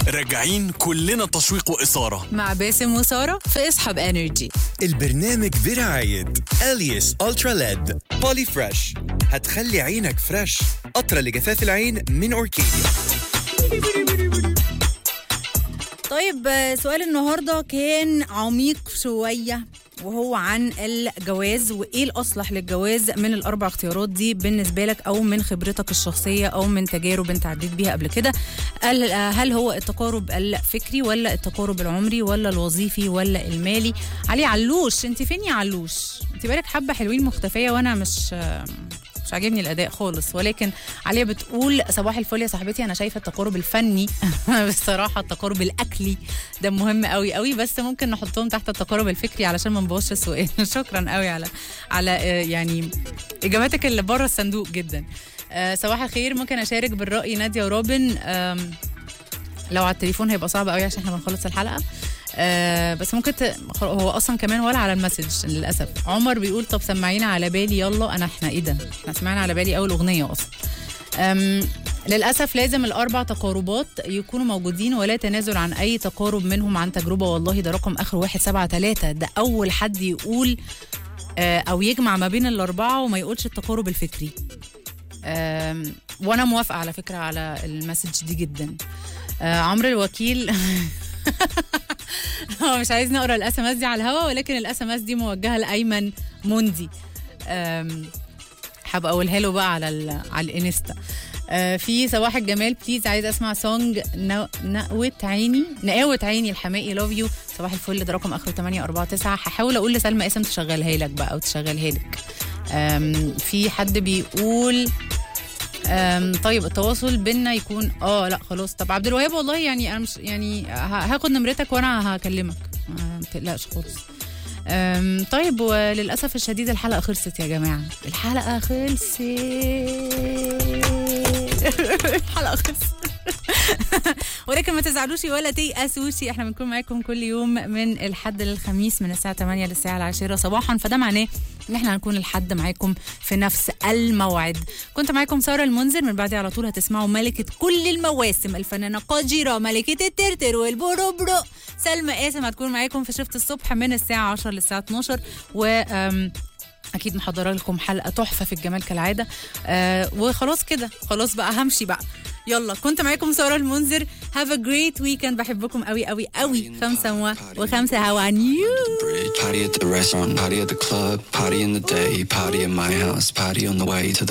راجعين كلنا تشويق وإثارة مع باسم وسارة في اصحاب انرجي البرنامج برعاية أليس ألترا ليد بولي فريش هتخلي عينك فريش قطرة لجفاف العين من أوركيديا طيب آه، سؤال النهارده كان عميق شويه وهو عن الجواز وايه الاصلح للجواز من الاربع اختيارات دي بالنسبه لك او من خبرتك الشخصيه او من تجارب انت عديت بيها قبل كده هل آه، هل هو التقارب الفكري ولا التقارب العمري ولا الوظيفي ولا المالي علي علوش انت فين يا علوش انت بالك حبه حلوين مختفيه وانا مش آه، مش عاجبني الاداء خالص ولكن عليا بتقول صباح الفل يا صاحبتي انا شايفه التقارب الفني بصراحه التقارب الاكلي ده مهم قوي قوي بس ممكن نحطهم تحت التقارب الفكري علشان ما نبوظش السؤال شكرا قوي على على آه، يعني اجاباتك اللي بره الصندوق جدا آه، صباح الخير ممكن اشارك بالراي ناديه ورابن آم، لو على التليفون هيبقى صعب قوي عشان احنا بنخلص الحلقه آه بس ممكن ت... هو اصلا كمان ولا على المسج للاسف عمر بيقول طب سمعينا على بالي يلا انا احنا ايه ده احنا سمعنا على بالي اول اغنيه اصلا أم للأسف لازم الأربع تقاربات يكونوا موجودين ولا تنازل عن أي تقارب منهم عن تجربة والله ده رقم آخر واحد سبعة تلاتة ده أول حد يقول آه، أو يجمع ما بين الأربعة وما يقولش التقارب الفكري أم، وأنا موافقة على فكرة على المسج دي جدا آه، عمرو الوكيل هو مش عايز نقرا الاس ام اس دي على الهوا ولكن الاس ام اس دي موجهه لايمن موندي أم، هبقى اقولها له بقى على ال على الانستا آه، في صباح الجمال بليز عايز اسمع سونج نو- نقوة عيني نقاوة عيني الحمائي لاف يو صباح الفل ده رقم اخره 849 هحاول اقول لسلمى اسم تشغلها لك بقى او تشغلها لك أم، في حد بيقول أم، طيب التواصل بينا يكون اه لا خلاص طب عبد الوهاب والله يعني انا مش يعني ه- هاخد نمرتك وانا هكلمك ما تقلقش خالص أم، طيب وللاسف الشديد الحلقه خلصت يا جماعه الحلقه خلصت الحلقه خلصت ولكن ما تزعلوش ولا تيأسوش احنا بنكون معاكم كل يوم من الحد للخميس من الساعه 8 للساعه العاشرة صباحا فده معناه ان احنا هنكون الحد معاكم في نفس الموعد كنت معاكم ساره المنذر من بعدها على طول هتسمعوا ملكه كل المواسم الفنانه قاجيره ملكه الترتر والبروبرو سلمى قاسم هتكون معاكم في شفت الصبح من الساعه 10 للساعه 12 و أم، اكيد محضره لكم حلقه تحفه في الجمال كالعاده آه وخلاص كده خلاص بقى همشي بقى يلا كنت معاكم ساره المنذر هاف ا جريت ويكند بحبكم قوي قوي قوي خمسه و... وخمسه هوا نيو Party at the restaurant, party at the club, party in the day, party at my house, party on the way to the